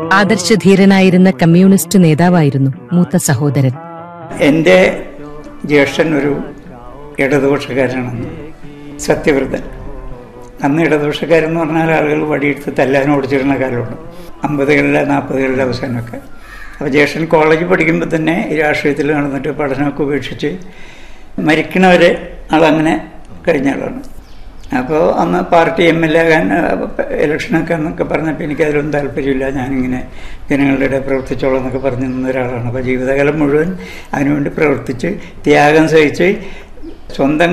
ആദർശധീരനായിരുന്ന communist നേതാവായിരുന്നു മൂത്ത സഹോദരൻ എൻ്റെ ജ്യേഷ്ഠൻ ഒരു ഇടതുപക്ഷക്കാരനാണെന്ന് സത്യവ്രതൻ അന്ന് ഇടതുപക്ഷക്കാരെന്ന് പറഞ്ഞാൽ ആളുകൾ വടിയെടുത്ത് തല്ലാൻ ഓടിച്ചിരുന്ന കാലമുണ്ട് അമ്പതുകളിലെ നാൽപ്പതുകളിലെ അവസാനമൊക്കെ അപ്പോൾ ജ്യേഷ്ഠൻ കോളേജിൽ പഠിക്കുമ്പോൾ തന്നെ ഈ രാഷ്ട്രീയത്തിൽ നടന്നിട്ട് പഠനമൊക്കെ ഉപേക്ഷിച്ച് മരിക്കണവരെ ആളങ്ങനെ കഴിഞ്ഞ ആളാണ് അപ്പോൾ അന്ന് പാർട്ടി എം എൽ എ ആകാൻ ഇലക്ഷനൊക്കെ എന്നൊക്കെ പറഞ്ഞപ്പോൾ എനിക്കതിലൊന്നും താല്പര്യമില്ല ഞാനിങ്ങനെ ജനങ്ങളുടെ ഇടയിൽ പ്രവർത്തിച്ചോളാം എന്നൊക്കെ പറഞ്ഞു നിന്ന ഒരാളാണ് അപ്പോൾ ജീവിതകാലം മുഴുവൻ അതിനുവേണ്ടി പ്രവർത്തിച്ച് ത്യാഗം സഹിച്ച് സ്വന്തം